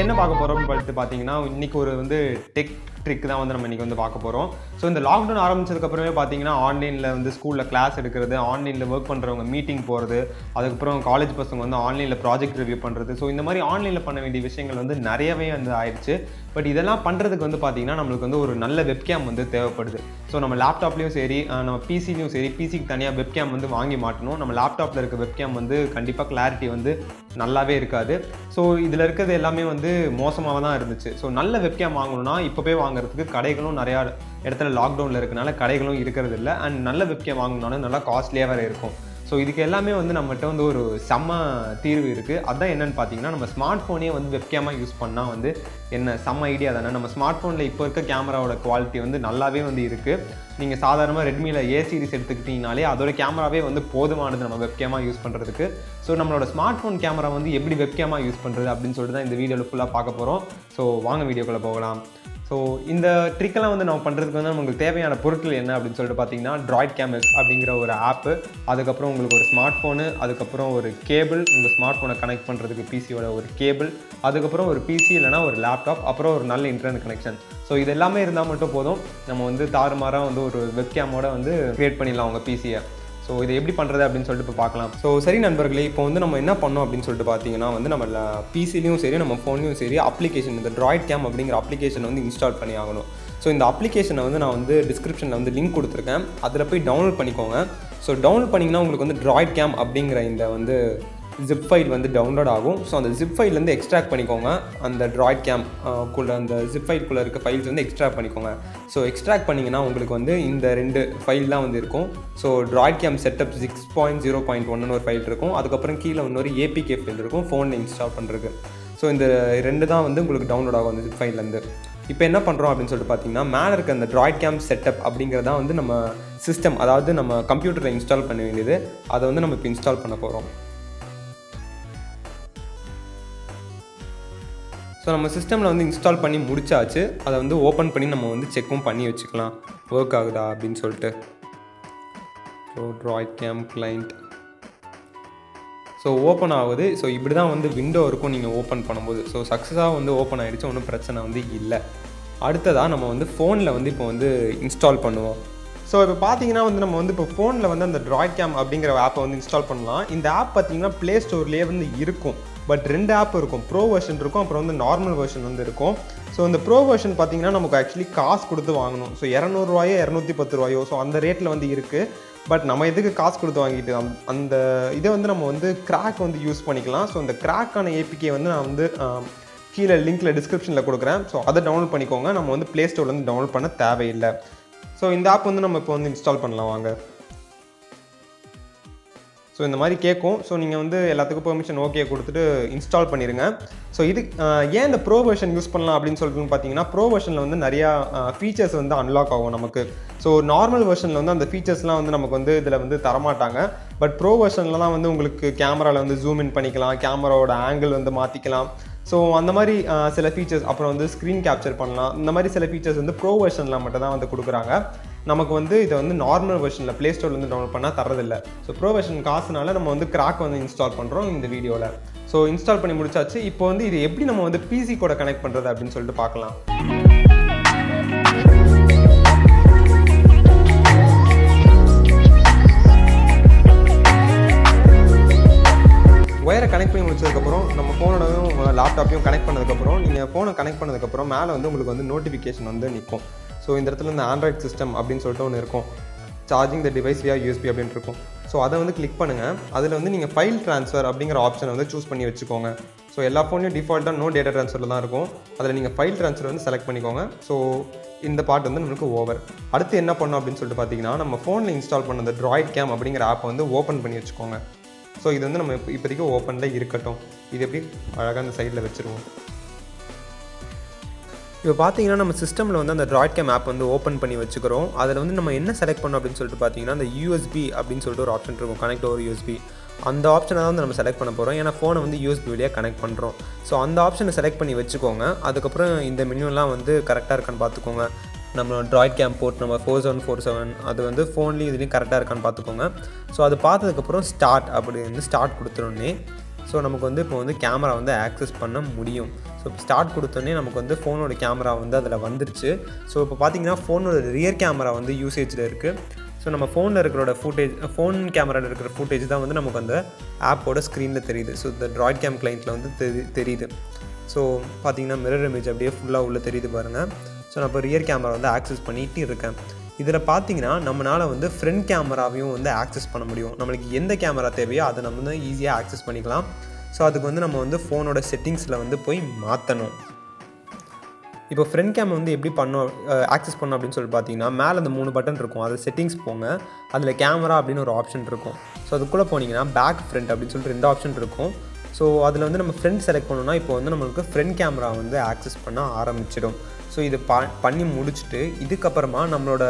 என்ன பார்க்க போகிறோம்னு பார்த்து பார்த்தீங்கன்னா இன்னைக்கு ஒரு வந்து டெக் ட்ரிக் தான் வந்து நம்ம இன்னைக்கு வந்து பார்க்க போகிறோம் ஸோ இந்த லாக்டவுன் ஆரம்பிச்சதுக்கப்புறமே பார்த்தீங்கன்னா ஆன்லைனில் வந்து ஸ்கூலில் கிளாஸ் எடுக்கிறது ஆன்லைனில் ஒர்க் பண்ணுறவங்க மீட்டிங் போகிறது அதுக்கப்புறம் காலேஜ் பசங்க வந்து ஆன்லைனில் ப்ராஜெக்ட் ரிவ்யூ பண்ணுறது ஸோ இந்த மாதிரி ஆன்லைனில் பண்ண வேண்டிய விஷயங்கள் வந்து நிறையவே வந்து ஆயிடுச்சு பட் இதெல்லாம் பண்ணுறதுக்கு வந்து பார்த்தீங்கன்னா நம்மளுக்கு வந்து ஒரு நல்ல வெப்கேம் வந்து தேவைப்படுது ஸோ நம்ம லேப்டாப்லேயும் சரி அஹ் நம்ம பிசிலையும் சரி பிசிக்கு தனியாக வெப்கேம் வந்து வாங்கி மாட்டணும் நம்ம லேப்டாப்பில் இருக்க வெப்கேம் வந்து கண்டிப்பாக கிளாரிட்டி வந்து நல்லாவே இருக்காது ஸோ இதில் இருக்கிறது எல்லாமே வந்து மோசமாக தான் இருந்துச்சு ஸோ நல்ல வெப்கேம் வாங்கணும்னா இப்போ போய் வாங்குறதுக்கு கடைகளும் நிறையா இடத்துல லாக்டவுனில் இருக்கனால கடைகளும் இருக்கிறது இல்லை அண்ட் நல்ல வெப்கேம் வாங்கணும்னாலும் நல்லா காஸ்ட்லியாக வேறு இருக்கும் ஸோ இதுக்கு எல்லாமே வந்து நம்மகிட்ட வந்து ஒரு செம்ம தீர்வு இருக்குது அதான் என்னன்னு பார்த்தீங்கன்னா நம்ம ஸ்மார்ட் ஃபோனே வந்து வெப்கேமாக யூஸ் பண்ணால் வந்து என்ன செம்ம ஐடியா தானே நம்ம ஸ்மார்ட் ஃபோனில் இப்போ இருக்க கேமராவோட குவாலிட்டி வந்து நல்லாவே வந்து இருக்குது நீங்கள் சாதாரணமாக ரெட்மியில் ஏ சீரிஸ் எடுத்துக்கிட்டிங்கனாலே அதோட கேமராவே வந்து போதுமானது நம்ம வெப்கேமாக யூஸ் பண்ணுறதுக்கு ஸோ நம்மளோட ஸ்மார்ட் ஃபோன் கேமரா வந்து எப்படி வெப்கேமாக யூஸ் பண்ணுறது அப்படின்னு சொல்லிட்டு தான் இந்த வீடியோவில் ஃபுல்லாக பார்க்க போகிறோம் ஸோ வாங்க வீடியோக்குள்ளே போகலாம் ஸோ இந்த ட்ரிக்கெல்லாம் வந்து நம்ம பண்ணுறதுக்கு வந்து நமக்கு தேவையான பொருட்கள் என்ன அப்படின்னு சொல்லிட்டு பார்த்தீங்கன்னா ட்ராய்ட் கேமல்ஸ் அப்படிங்கிற ஒரு ஆப்பு அதுக்கப்புறம் உங்களுக்கு ஒரு ஸ்மார்ட் ஃபோனு அதுக்கப்புறம் ஒரு கேபிள் உங்கள் ஸ்மார்ட் ஃபோனை கனெக்ட் பண்ணுறதுக்கு பிசியோட ஒரு கேபிள் அதுக்கப்புறம் ஒரு பிசி இல்லைனா ஒரு லேப்டாப் அப்புறம் ஒரு நல்ல இன்டர்நெட் கனெக்ஷன் ஸோ இது எல்லாமே இருந்தால் மட்டும் போதும் நம்ம வந்து தாறுமாறாக வந்து ஒரு வெப்கேமோட வந்து க்ரியேட் பண்ணிடலாம் உங்கள் பிசியை ஸோ இதை எப்படி பண்ணுறது அப்படின்னு சொல்லிட்டு இப்போ பார்க்கலாம் ஸோ சரி நண்பர்களே இப்போ வந்து நம்ம என்ன பண்ணோம் அப்படின்னு சொல்லிட்டு பார்த்தீங்கன்னா வந்து நம்ம பிசிலையும் சரி நம்ம ஃபோன்லையும் சரி அப்ளிகேஷன் இந்த ட்ராய்ட் கேம் அப்படிங்கிற அப்ளிகேஷனை வந்து இன்ஸ்டால் பண்ணி ஆகணும் ஸோ இந்த அப்ளிகேஷனை வந்து நான் வந்து டிஸ்கிரிப்ஷனில் வந்து லிங்க் கொடுத்துருக்கேன் அதில் போய் டவுன்லோட் பண்ணிக்கோங்க ஸோ டவுன்லோட் பண்ணிங்கன்னா உங்களுக்கு வந்து ட்ராய்ட் கேம் அப்படிங்கிற இந்த வந்து ஜிப் ஃபைல் வந்து டவுன்லோட் ஆகும் ஸோ அந்த ஜிப் ஃபைல்லேருந்து எக்ஸ்ட்ராக்ட் பண்ணிக்கோங்க அந்த ட்ராய்ட் கேம் குள்ள அந்த ஜிப் ஃபைல்குள்ளே இருக்க ஃபைல்ஸ் வந்து எக்ஸ்ட்ராக்ட் பண்ணிக்கோங்க ஸோ எக்ஸ்ட்ராக்ட் பண்ணிங்கன்னா உங்களுக்கு வந்து இந்த ரெண்டு ஃபைல் தான் வந்து இருக்கும் so droid cam setup six point zero point ஒன்னு ஒரு ஃபைல் இருக்கும் அதுக்கப்புறம் கீழே இன்னொரு ஏபிகே ஃபைல் இருக்கும் ஃபோனில் இன்ஸ்டால் பண்ணுறதுக்கு ஸோ இந்த ரெண்டு தான் வந்து உங்களுக்கு டவுன்லோட் ஆகும் அந்த ஜிப் ஃபைல்லேருந்து இப்போ என்ன பண்ணுறோம் அப்படின்னு சொல்லிட்டு பார்த்தீங்கன்னா மேலே இருக்க அந்த ட்ராய்ட் கேம் செட்டப் அப்படிங்கிறதா வந்து நம்ம சிஸ்டம் அதாவது நம்ம கம்ப்யூட்டரில் இன்ஸ்டால் பண்ண வேண்டியது அதை வந்து நம்ம இப்போ இன்ஸ்டால் பண்ண போகிறோம் ஸோ நம்ம சிஸ்டமில் வந்து இன்ஸ்டால் பண்ணி முடிச்சாச்சு அதை வந்து ஓப்பன் பண்ணி நம்ம வந்து செக்கும் பண்ணி வச்சுக்கலாம் ஒர்க் ஆகுதா அப்படின்னு சொல்லிட்டு so droid cam client so open ஆகுது ஸோ இப்படி தான் வந்து விண்டோ இருக்கும் நீங்கள் ஓப்பன் பண்ணும்போது ஸோ சக்ஸஸாக வந்து ஓப்பன் ஆகிடுச்சு ஒன்றும் பிரச்சனை வந்து இல்லை அடுத்ததாக நம்ம வந்து ஃபோனில் வந்து இப்போ வந்து இன்ஸ்டால் பண்ணுவோம் ஸோ இப்போ பார்த்தீங்கன்னா வந்து நம்ம வந்து இப்போ ஃபோனில் வந்து அந்த ட்ராய்ட் கேம் அப்படிங்கிற ஆப்பை வந்து இன்ஸ்டால் பண்ணலாம் இந்த ஆப் பார்த்தீங்கன்னா ப்ளே ஸ்டோர்லேயே வந்து இருக்கும் பட் ரெண்டு ஆப் இருக்கும் ப்ரோ வெர்ஷன் இருக்கும் அப்புறம் வந்து நார்மல் வெர்ஷன் வந்து இருக்கும் ஸோ இந்த ப்ரோ வெர்ஷன் பார்த்தீங்கன்னா நமக்கு ஆக்சுவலி காசு கொடுத்து வாங்கணும் ஸோ இரநூறுவாயோ இரநூத்தி பத்து ரூபாயோ ஸோ அந்த ரேட்டில் வந்து இருக்குது பட் நம்ம எதுக்கு காசு கொடுத்து வாங்கிட்டு அந்த- அந்த இதை வந்து நம்ம வந்து கிராக் வந்து யூஸ் பண்ணிக்கலாம் ஸோ இந்த கிராக்கான ஏபிகே வந்து நான் வந்து ஆம், கீழே லிங்க்கில் டிஸ்கிரிப்ஷனில் கொடுக்குறேன் ஸோ அதை டவுன்லோட் பண்ணிக்கோங்க நம்ம வந்து ப்ளே ஸ்டோர்லேருந்து டவுன்லோட் பண்ண தேவையில்லை ஸோ இந்த ஆப் வந்து நம்ம இப்போ வந்து இன்ஸ்டால் பண்ணலாம் வாங்க ஸோ இந்த மாதிரி கேட்கும் ஸோ நீங்கள் வந்து எல்லாத்துக்கும் பெர்மிஷன் ஓகே கொடுத்துட்டு இன்ஸ்டால் பண்ணிடுங்க ஸோ இது அஹ், ஏன் இந்த ப்ரோ வெர்ஷன் யூஸ் பண்ணலாம் அப்படின்னு சொல்லிட்டு பார்த்தீங்கன்னா ப்ரோ வெர்ஷனில் வந்து நிறையா ஃபீச்சர்ஸ் வந்து அன்லாக் ஆகும் நமக்கு ஸோ நார்மல் வெர்ஷனில் வந்து அந்த ஃபீச்சர்ஸ்லாம் வந்து நமக்கு வந்து இதில் வந்து தரமாட்டாங்க பட் ப்ரோ வெர்ஷன்லலாம் வந்து உங்களுக்கு கேமராவில் வந்து ஜூம் இன் பண்ணிக்கலாம் கேமராவோட ஆங்கிள் வந்து மாற்றிக்கலாம் ஸோ அந்த மாதிரி அஹ், சில ஃபீச்சர்ஸ் அப்புறம் வந்து ஸ்க்ரீன் கேப்சர் பண்ணலாம் இந்த மாதிரி சில ஃபீச்சர்ஸ் வந்து ப்ரோ வெர்ஷனில் மட்டும் தான் வந்து கொடுக்குறாங்க நமக்கு வந்து இதை வந்து நார்மல் வெர்ஷனில் ப்ளே ஸ்டோர்லேருந்து டவுன்லோட் பண்ணால் தரதில்லை ஸோ ப்ரோ வெர்ஷன் காசுனால நம்ம வந்து கிராக் வந்து இன்ஸ்டால் பண்ணுறோம் இந்த வீடியோவில் ஸோ இன்ஸ்டால் பண்ணி முடிச்சாச்சு இப்போ வந்து இது எப்படி நம்ம வந்து பிசி கூட கனெக்ட் பண்ணுறது அப்படின்னு சொல்லிட்டு பார்க்கலாம் ஒயரை கனெக்ட் பண்ணி முடிச்சதுக்கப்புறம் நம்ம ஃபோனோடையும் லேப்டாப்பையும் கனெக்ட் பண்ணதுக்கப்புறம் நீங்கள் ஃபோனை கனெக்ட் பண்ணதுக்கப்புறம் மேலே வந்து உங்களுக்கு வந்து நோட்டிஃபிகேஷன் வந்து நிற்கும் ஸோ இந்த இடத்துல இந்த ஆண்ட்ராய்ட் சிஸ்டம் அப்படின்னு சொல்லிட்டு ஒன்று இருக்கும் charging the device via USB அப்படின்னு இருக்கும் ஸோ அதை வந்து கிளிக் பண்ணுங்கள் அதில் வந்து நீங்கள் ஃபைல் ட்ரான்ஸ்ஃபர் அப்படிங்கிற ஆப்ஷனை வந்து சூஸ் பண்ணி வச்சுக்கோங்க ஸோ எல்லா ஃபோன்லையும் டிஃபால்ட்டாக நோ டேட்டா ட்ரான்ஸ்ஃபரில் தான் இருக்கும் அதில் நீங்கள் ஃபைல் ட்ரான்ஸ்ஃபர் வந்து செலக்ட் பண்ணிக்கோங்க ஸோ இந்த பார்ட் வந்து நமக்கு ஓவர் அடுத்து என்ன பண்ணோம் அப்படின்னு சொல்லிட்டு பார்த்தீங்கன்னா நம்ம ஃபோனில் இன்ஸ்டால் பண்ண அந்த ட்ராய்ட் கேம் அப்படிங்கிற ஆப்பை வந்து ஓப்பன் பண்ணி வச்சுக்கோங்க ஸோ இது வந்து நம்ம இப்போ இப்போதைக்கு ஓப்பனில் இருக்கட்டும் இது எப்படி அழகாக அந்த சைடில் வச்சுருவோம் இப்போ பார்த்தீங்கன்னா நம்ம சிஸ்டமில் வந்து அந்த ட்ராய்ட் கேம் ஆப் வந்து ஓப்பன் பண்ணி வச்சுக்கிறோம் அதில் வந்து நம்ம என்ன செலக்ட் பண்ணோம் அப்படின்னு சொல்லிட்டு பார்த்தீங்கன்னா அந்த யூஎஸ்பி அப்படின்னு சொல்லிட்டு ஒரு ஆப்ஷன் இருக்கும் கனெக்ட் ஓவர் யூஎஸ்பி அந்த ஆப்ஷனை தான் வந்து நம்ம செலக்ட் பண்ண போகிறோம் ஏன்னா ஃபோனை வந்து யூஎஸ்பி வழியாக கனெக்ட் பண்ணுறோம் ஸோ அந்த ஆப்ஷனை செலக்ட் பண்ணி வச்சுக்கோங்க அதுக்கப்புறம் இந்த மெனுலாம் வந்து கரெக்டாக இருக்கான்னு பார்த்துக்கோங்க நம்ம ட்ராய்ட் கேம் போர்ட் நம்ம ஃபோர் செவன் ஃபோர் செவன் அது வந்து ஃபோன்லேயும் இதுலேயும் கரெக்டாக இருக்கான்னு பார்த்துக்கோங்க ஸோ அது பார்த்ததுக்கப்புறம் ஸ்டார்ட் அப்படி வந்து ஸ்டார்ட் கொடுத்துருன்னே ஸோ நமக்கு வந்து இப்போ வந்து கேமரா வந்து ஆக்சஸ் பண்ண முடியும் ஸோ ஸ்டார்ட் கொடுத்தோன்னே நமக்கு வந்து ஃபோனோட கேமரா வந்து அதில் வந்துருச்சு ஸோ இப்போ பார்த்தீங்கன்னா ஃபோனோட ரியர் கேமரா வந்து யூசேஜில் இருக்குது ஸோ நம்ம ஃபோனில் இருக்கிறோட ஃபுட்டேஜ் ஃபோன் கேமராவில் இருக்கிற ஃபுட்டேஜ் தான் வந்து நமக்கு அந்த ஆப்போட ஸ்க்ரீனில் தெரியுது ஸோ இந்த ட்ராய்ட் கேம் கிளைண்ட்டில் வந்து தெரி தெரியுது ஸோ பார்த்தீங்கன்னா மிரர் இமேஜ் அப்படியே ஃபுல்லாக உள்ளே தெரியுது பாருங்கள் ஸோ நான் இப்போ ரியர் கேமரா வந்து ஆக்சஸ் பண்ணிட்டு இருக்கேன் இதில் பார்த்தீங்கன்னா நம்மளால் வந்து ஃப்ரண்ட் கேமராவையும் வந்து ஆக்சஸ் பண்ண முடியும் நம்மளுக்கு எந்த கேமரா தேவையோ அதை நம்ம வந்து ஈஸியாக ஆக்சஸ் பண்ணிக்கலாம் ஸோ அதுக்கு வந்து நம்ம வந்து ஃபோனோட செட்டிங்ஸில் வந்து போய் மாற்றணும் இப்போ ஃப்ரண்ட் கேம் வந்து எப்படி பண்ணோம் ஆக்சஸ் பண்ணோம் அப்படின்னு சொல்லி பார்த்தீங்கன்னா மேலே அந்த மூணு பட்டன் இருக்கும் அது செட்டிங்ஸ் போங்க அதில் கேமரா அப்படின்னு ஒரு ஆப்ஷன் இருக்கும் ஸோ அதுக்குள்ளே போனீங்கன்னா பேக் ஃப்ரண்ட் அப்படின்னு சொல்லிட்டு ரெண்டு ஆப்ஷன் இருக்கும் ஸோ அதில் வந்து நம்ம ஃப்ரண்ட் செலக்ட் பண்ணோம்னா இப்போ வந்து நம்மளுக்கு ஃப்ரண்ட் கேமரா வந்து ஆக்சஸ் பண்ண ஆரம்பிச்சிடும் ஸோ இது ப பண்ணி முடிச்சுட்டு இதுக்கப்புறமா நம்மளோட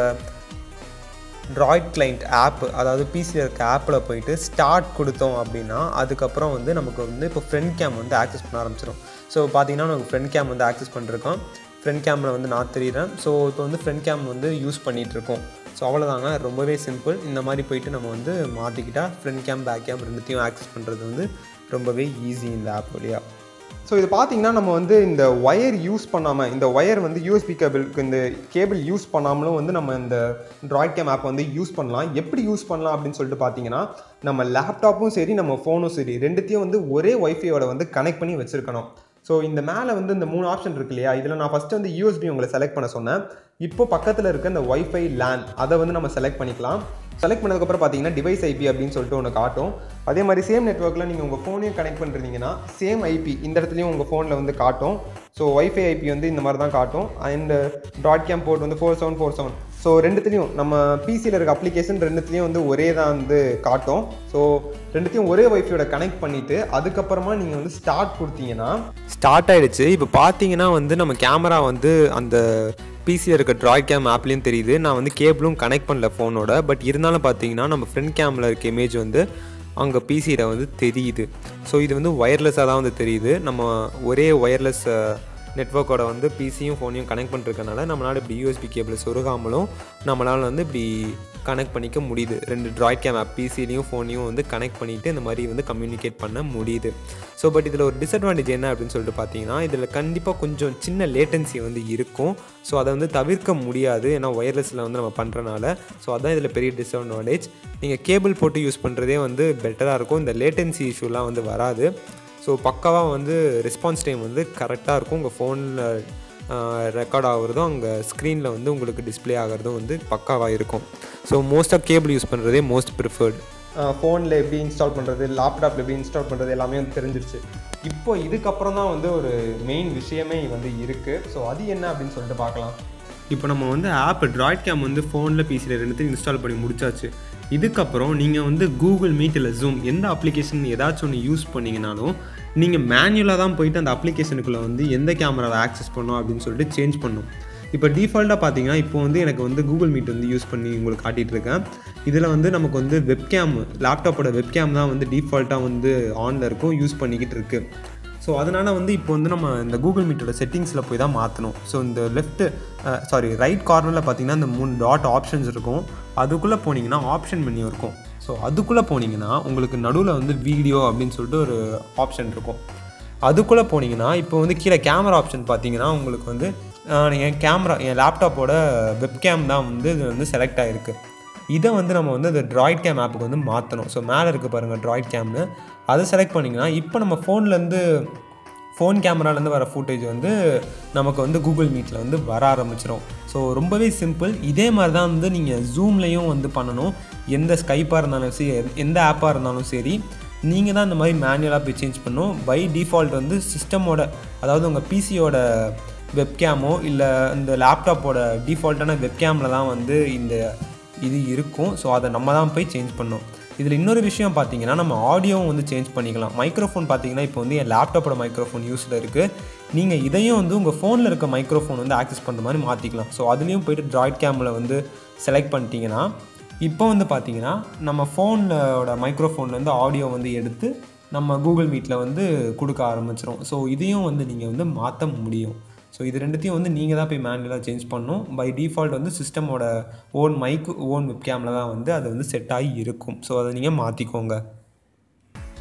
ட்ராய்ட் கிளைண்ட் ஆப் அதாவது பிசியில் இருக்க ஆப்பில் போயிட்டு ஸ்டார்ட் கொடுத்தோம் அப்படின்னா அதுக்கப்புறம் வந்து நமக்கு வந்து இப்போ ஃப்ரண்ட் கேம் வந்து ஆக்சஸ் பண்ண ஆரம்பிச்சிடும் ஸோ பார்த்தீங்கன்னா நமக்கு ஃப்ரண்ட் கேம் வந்து ஆக்சஸ் பண்ணிருக்கோம் ஃப்ரண்ட் கேமில் வந்து நான் தெரியுறேன் ஸோ இப்போ வந்து ஃப்ரண்ட் கேம் வந்து யூஸ் பண்ணிகிட்டு இருக்கோம் ஸோ அவ்வளோதாங்க ரொம்பவே சிம்பிள் இந்த மாதிரி போயிட்டு நம்ம வந்து மாற்றிக்கிட்டால் ஃப்ரண்ட் கேம் பேக் கேம் ரெண்டுத்தையும் ஆக்சஸ் பண்ணுறது வந்து ரொம்பவே ஈஸி இந்த ஆப் வழியாக ஸோ இது பார்த்தீங்கன்னா நம்ம வந்து இந்த ஒயர் யூஸ் பண்ணாமல் இந்த ஒயர் வந்து யூஎஸ்பி கேபிளுக்கு இந்த கேபிள் யூஸ் பண்ணாமலும் வந்து நம்ம இந்த ட்ராய்ட் கேம் ஆப் வந்து யூஸ் பண்ணலாம் எப்படி யூஸ் பண்ணலாம் அப்படின்னு சொல்லிட்டு பார்த்தீங்கன்னா நம்ம லேப்டாப்பும் சரி நம்ம ஃபோனும் சரி ரெண்டுத்தையும் வந்து ஒரே ஒய்ஃபையோட வந்து கனெக்ட் பண்ணி வச்சுருக்கணும் ஸோ இந்த மேலே வந்து இந்த மூணு ஆப்ஷன் இருக்கு இல்லையா இதில் நான் ஃபஸ்ட்டு வந்து யூஎஸ்பி உங்களை செலக்ட் பண்ண சொன்னேன் இப்போ பக்கத்தில் இருக்க இந்த ஒய்ஃபை லேன் அதை வந்து நம்ம செலக்ட் பண்ணிக்கலாம் செலக்ட் பண்ணதுக்கப்புறம் பார்த்தீங்கன்னா டிவைஸ் ஐபி அப்படின்னு சொல்லிட்டு ஒன்று காட்டும் அதே மாதிரி சேம் நெட்ஒர்க்கில் நீங்கள் உங்கள் ஃபோனையும் கனெக்ட் பண்ணுறீங்கன்னா சேம் ஐபி இந்த இடத்துலையும் உங்கள் ஃபோனில் வந்து காட்டும் ஸோ ஒய்ஃபை ஐபி வந்து இந்த மாதிரி தான் காட்டும் அண்ட் டாட் கேம் போர்ட் வந்து four seven four seven so ரெண்டுத்துலேயும் நம்ம பிசியில் இருக்க அப்ளிகேஷன் ரெண்டுத்துலேயும் வந்து ஒரே தான் வந்து காட்டும் ஸோ ரெண்டுத்தையும் ஒரே ஒய்ஃபையோட கனெக்ட் பண்ணிவிட்டு அதுக்கப்புறமா நீங்கள் வந்து ஸ்டார்ட் கொடுத்தீங்கன்னா ஸ்டார்ட் ஆகிடுச்சு இப்போ பார்த்தீங்கன்னா வந்து நம்ம கேமரா வந்து அந்த பிசியில் இருக்க ட்ராய் கேம் ஆப்லேயும் தெரியுது நான் வந்து கேபிளும் கனெக்ட் பண்ணல ஃபோனோட பட் இருந்தாலும் பார்த்தீங்கன்னா நம்ம ஃப்ரண்ட் கேமில் இருக்க இமேஜ் வந்து அங்கே பிசியில் வந்து தெரியுது ஸோ இது வந்து ஒயர்லெஸ்ஸாக தான் வந்து தெரியுது நம்ம ஒரே ஒயர்லெஸ் நெட்ஒர்க்கோட வந்து பிசியும் ஃபோனையும் கனெக்ட் பண்ணிருக்கனால நம்மளால் இப்படி யூஎஸ்பி கேபிள் சொருகாமலும் நம்மளால் வந்து இப்படி கனெக்ட் பண்ணிக்க முடியுது ரெண்டு ட்ராய்ட் கேம் ஆப் பிசிலையும் ஃபோனையும் வந்து கனெக்ட் பண்ணிவிட்டு இந்த மாதிரி வந்து கம்யூனிகேட் பண்ண முடியுது ஸோ பட் இதில் ஒரு டிஸ்அட்வான்டேஜ் என்ன அப்படின்னு சொல்லிட்டு பார்த்தீங்கன்னா இதில் கண்டிப்பாக கொஞ்சம் சின்ன லேட்டன்சி வந்து இருக்கும் ஸோ அதை வந்து தவிர்க்க முடியாது ஏன்னா ஒயர்லெஸில் வந்து நம்ம பண்ணுறனால ஸோ அதான் இதில் பெரிய டிஸ்அட்வான்டேஜ் நீங்கள் கேபிள் போட்டு யூஸ் பண்ணுறதே வந்து பெட்டராக இருக்கும் இந்த லேட்டன்சி இஷ்யூலாம் வந்து வராது ஸோ பக்காவாக வந்து ரெஸ்பான்ஸ் டைம் வந்து கரெக்டாக இருக்கும் உங்கள் ஃபோனில் ரெக்கார்ட் ஆகுறதும் அங்கே ஸ்க்ரீனில் வந்து உங்களுக்கு டிஸ்பிளே ஆகிறதும் வந்து பக்காவாக இருக்கும் ஸோ மோஸ்ட்டாக கேபிள் யூஸ் பண்ணுறதே மோஸ்ட் ப்ரிஃபர்டு ஃபோனில் எப்படி இன்ஸ்டால் பண்ணுறது லேப்டாப்பில் எப்படி இன்ஸ்டால் பண்ணுறது எல்லாமே வந்து தெரிஞ்சிருச்சு இப்போ இதுக்கப்புறம் தான் வந்து ஒரு மெயின் விஷயமே வந்து இருக்குது ஸோ அது என்ன அப்படின்னு சொல்லிட்டு பார்க்கலாம் இப்போ நம்ம வந்து ஆப் ட்ராய்ட் கேம் வந்து ஃபோனில் பிசியில் ரெண்டுத்தையும் இன்ஸ்டால் பண்ணி முடிச்சாச்சு இதுக்கப்புறம் நீங்கள் வந்து கூகுள் மீட் இல்லை ஜூம் எந்த அப்ளிகேஷன் ஏதாச்சும் ஒன்று யூஸ் பண்ணிங்கனாலும் நீங்கள் மேனுவலாக தான் போயிட்டு அந்த அப்ளிகேஷனுக்குள்ளே வந்து எந்த கேமராவை ஆக்சஸ் பண்ணோம் அப்படின்னு சொல்லிட்டு சேஞ்ச் பண்ணும் இப்போ டிஃபால்ட்டாக பார்த்தீங்கன்னா இப்போ வந்து எனக்கு வந்து கூகுள் மீட் வந்து யூஸ் பண்ணி உங்களுக்கு காட்டிகிட்டு இருக்கேன் இதில் வந்து நமக்கு வந்து வெப்கேம் லேப்டாப்போட வெப்கேம் தான் வந்து டிஃபால்ட்டாக வந்து ஆனில் இருக்கும் யூஸ் பண்ணிக்கிட்டு இருக்குது ஸோ அதனால் வந்து இப்போ வந்து நம்ம இந்த கூகுள் மீட்டோட செட்டிங்ஸில் போய் தான் மாற்றணும் ஸோ இந்த லெஃப்ட்டு சாரி ரைட் கார்னரில் பார்த்தீங்கன்னா இந்த மூணு டாட் ஆப்ஷன்ஸ் இருக்கும் அதுக்குள்ளே போனீங்கன்னா ஆப்ஷன் மெனு இருக்கும் ஸோ அதுக்குள்ளே போனீங்கன்னா உங்களுக்கு நடுவில் வந்து வீடியோ அப்படின்னு சொல்லிட்டு ஒரு ஆப்ஷன் இருக்கும் அதுக்குள்ளே போனீங்கன்னா இப்போ வந்து கீழே கேமரா ஆப்ஷன் பார்த்தீங்கன்னா உங்களுக்கு வந்து என் கேமரா என் லேப்டாப்போட வெப்கேம் தான் வந்து இது வந்து செலக்ட் ஆகிருக்கு இதை வந்து நம்ம வந்து அந்த ட்ராய்ட் கேம் ஆப்புக்கு வந்து மாற்றணும் ஸோ மேலே இருக்குது பாருங்கள் ட்ராய்ட் கேம்னு அதை செலக்ட் பண்ணிங்கன்னா இப்போ நம்ம ஃபோன்லேருந்து ஃபோன் கேமராலேருந்து வர ஃபுட்டேஜ் வந்து நமக்கு வந்து கூகுள் மீட்டில் வந்து வர ஆரம்பிச்சிடும் ஸோ ரொம்பவே சிம்பிள் இதே மாதிரி தான் வந்து நீங்கள் ஜூம்லேயும் வந்து பண்ணணும் எந்த ஸ்கைப்பாக இருந்தாலும் சரி எந்த ஆப்பாக இருந்தாலும் சரி நீங்கள் தான் இந்த மாதிரி மேனுவலாக போய் சேஞ்ச் பண்ணணும் பை டிஃபால்ட் வந்து சிஸ்டமோட அதாவது உங்கள் பிசியோட வெப்கேமோ இல்லை இந்த லேப்டாப்போட டிஃபால்ட்டான வெப்கேமில் தான் வந்து இந்த இது இருக்கும் ஸோ அதை நம்ம தான் போய் சேஞ்ச் பண்ணோம் இதில் இன்னொரு விஷயம் பார்த்தீங்கன்னா நம்ம ஆடியோவும் வந்து சேஞ்ச் பண்ணிக்கலாம் மைக்ரோஃபோன் பார்த்தீங்கன்னா இப்போ வந்து என் லேப்டாப்போட மைக்ரோஃபோன் யூஸில் இருக்குது நீங்கள் இதையும் வந்து உங்கள் ஃபோனில் இருக்க மைக்ரோஃபோன் வந்து ஆக்சஸ் பண்ணுற மாதிரி மாற்றிக்கலாம் ஸோ அதுலேயும் போயிட்டு ட்ராய்ட் கேமில் வந்து செலக்ட் பண்ணிட்டீங்கன்னா இப்போ வந்து பார்த்தீங்கன்னா நம்ம ஃபோனோட மைக்ரோஃபோன்லேருந்து ஆடியோ வந்து எடுத்து நம்ம கூகுள் மீட்டில் வந்து கொடுக்க ஆரம்பிச்சிடும் ஸோ இதையும் வந்து நீங்கள் வந்து மாற்ற முடியும் ஸோ இது ரெண்டுத்தையும் வந்து நீங்கள் தான் போய் மேனுவலாக சேஞ்ச் பண்ணணும் பை டிஃபால்ட் வந்து சிஸ்டமோட ஓன் மைக்கு ஓன் வெப் கேமில் தான் வந்து அது வந்து செட் ஆகி இருக்கும் ஸோ அதை நீங்கள் மாற்றிக்கோங்க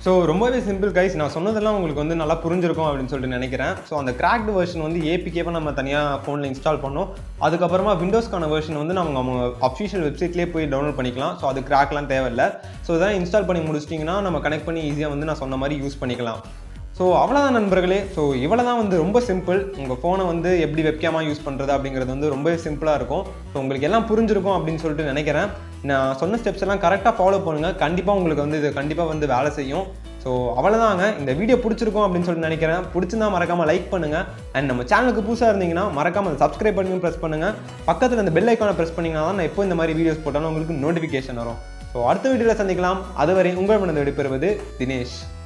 ஸோ ரொம்பவே சிம்பிள் கைஸ் நான் சொன்னதெல்லாம் உங்களுக்கு வந்து நல்லா புரிஞ்சிருக்கும் அப்படின்னு சொல்லிட்டு நினைக்கிறேன் ஸோ அந்த கிராக்டு வெர்ஷன் வந்து ஏபிகேவை நம்ம தனியாக ஃபோனில் இன்ஸ்டால் பண்ணோம் அதுக்கப்புறமா விண்டோஸ்க்கான வெர்ஷன் வந்து நம்ம நம்ம அஃபிஷியல் வெப்சைட்லேயே போய் டவுன்லோட் பண்ணிக்கலாம் ஸோ அது கிராக்லாம் தேவையில்லை ஸோ இதெல்லாம் இன்ஸ்டால் பண்ணி முடிச்சிட்டிங்கன்னா நம்ம கனெக்ட் பண்ணி ஈஸியாக வந்து நான் சொன்ன மாதிரி யூஸ் பண்ணிக்கலாம் ஸோ அவ்வளோதான் நண்பர்களே ஸோ இவ்வளோ தான் வந்து ரொம்ப சிம்பிள் உங்கள் ஃபோனை வந்து எப்படி வெப்கேமாக யூஸ் பண்ணுறது அப்படிங்கிறது வந்து ரொம்ப சிம்பிளாக இருக்கும் ஸோ உங்களுக்கு எல்லாம் புரிஞ்சிருக்கும் அப்படின்னு சொல்லிட்டு நினைக்கிறேன் நான் சொன்ன ஸ்டெப்ஸ் எல்லாம் கரெக்டாக ஃபாலோ பண்ணுங்கள் கண்டிப்பாக உங்களுக்கு வந்து இது கண்டிப்பாக வந்து வேலை செய்யும் ஸோ அவ்வளோதாங்க இந்த வீடியோ பிடிச்சிருக்கும் அப்படின்னு சொல்லிட்டு நினைக்கிறேன் பிடிச்சிருந்தா மறக்காமல் லைக் பண்ணுங்கள் அண்ட் நம்ம சேனலுக்கு புதுசாக இருந்தீங்கன்னா மறக்காமல் சப்ஸ்கிரைப் பண்ணி ப்ரெஸ் பண்ணுங்கள் பக்கத்தில் அந்த பெல் ஐக்கானை ப்ரெஸ் பண்ணிங்கன்னா தான் நான் எப்போ இந்த மாதிரி வீடியோஸ் போட்டாலும் உங்களுக்கு நோட்டிஃபிகேஷன் வரும் ஸோ அடுத்த வீடியோவில் சந்திக்கலாம் அதுவரை உங்கள் மனதை விடைபெறுவது தினேஷ்